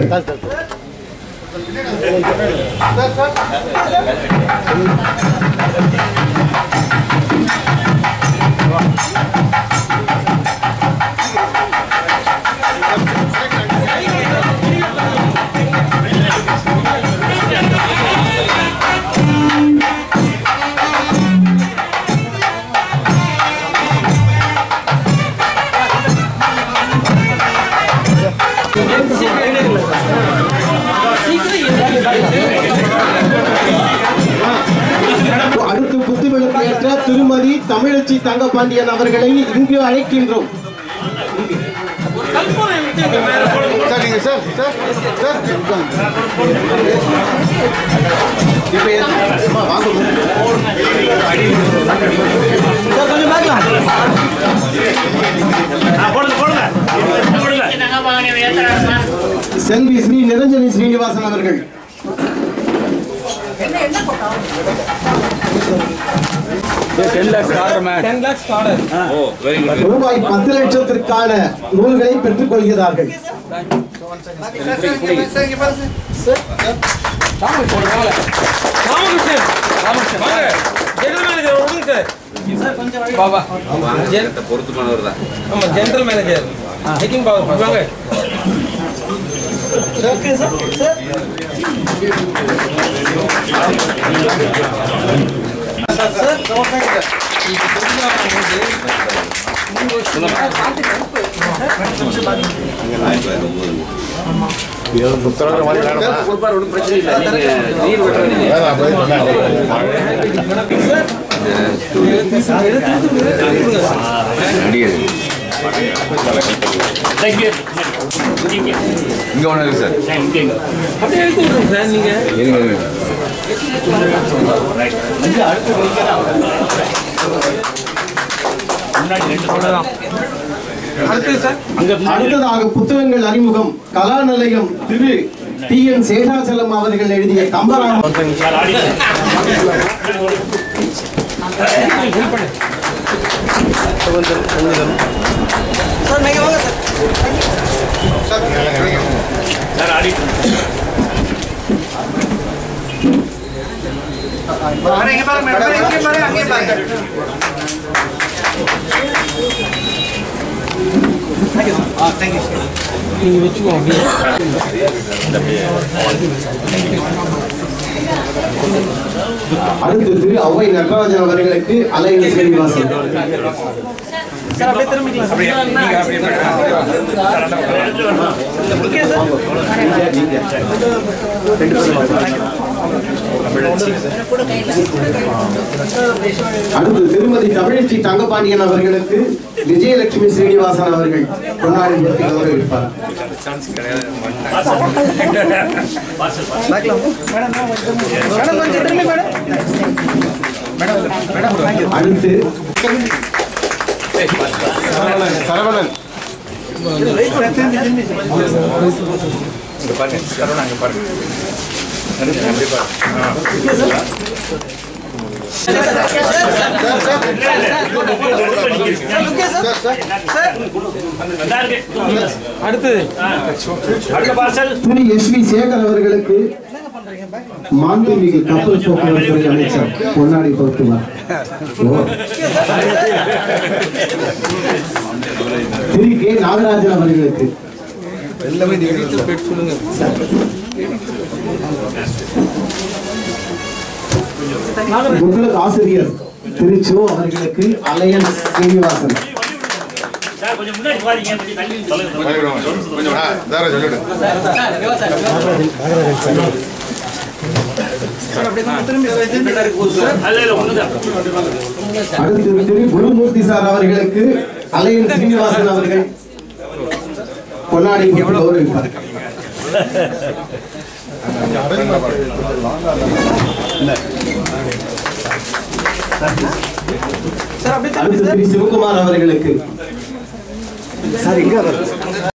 அடுத்து புத்துவிளக்கு ஏற்ற திருமதி தமிழச்சி தங்கபாண்டியன் அவர்களை இங்கு அழைக்கின்றோம் சார் நீங்க சார் சார் சார் இப்போ ஏத்துமா, வாங்க செல்வி ஸ்ரீ நிரஞ்சனி ஸ்ரீனிவாசன் அவர்கள் ரூபாய் பத்து லட்சத்திற்கான நூல்களை பெற்றுக் கொள்கிறார்கள் பொருத்தமானவர் தான் ஜெனரல் மேனேஜர் டேக்கிங் பவர் வாங்க கொடுப்பார் ஒன்றும் பிரச்சனை இல்லை நீங்க நீர் விட்டுறீங்க இங்க ஒண்ணு இருக்கு சார் அப்படியே எடுத்து விடுங்க சார் நீங்க இருங்க இருங்க அடுத்தது சார் அடுத்ததாக புத்தகங்கள் அறிமுகம் கலாநிலையம் திரு டி என் சேஷாச்சலம் அவர்கள் எழுதிய கம்பராம அடுத்து திரு ஔவை நடராஜன் அவர்களுக்கு அலைய சீனிவாசன் அடுத்து திருமதி தமிழச்சி தங்கபாண்டியன் அவர்களுக்கு விஜயலட்சுமி ஸ்ரீனிவாசன் அவர்கள் கொண்டாடி பற்றி கௌரவிப்பார் அடுத்து சரவணன் அடுத்தது திரு எஸ் வி சேகர் அவர்களுக்கு மாண்புமிகு கப்பல் போக்குவரத்து அமைச்சர் பொன்னாடி போட்டுவார் ஓ. திரு கே நாகராஜன் அவர்களுக்கு முகலக் ஆசிரியர் திரு சோ அவர்களுக்கு அலையன் சீனிவாசன் கொஞ்சம் ஆ, தாரா சொல்லிடு அடுத்து திரு குருமூர்த்தி சார் அவர்களுக்கு அலையன் சீனிவாசன் அவர்கள் கொண்டாடி கௌரவிப்பார் அடுத்து திரு சிவகுமார் அவர்களுக்கு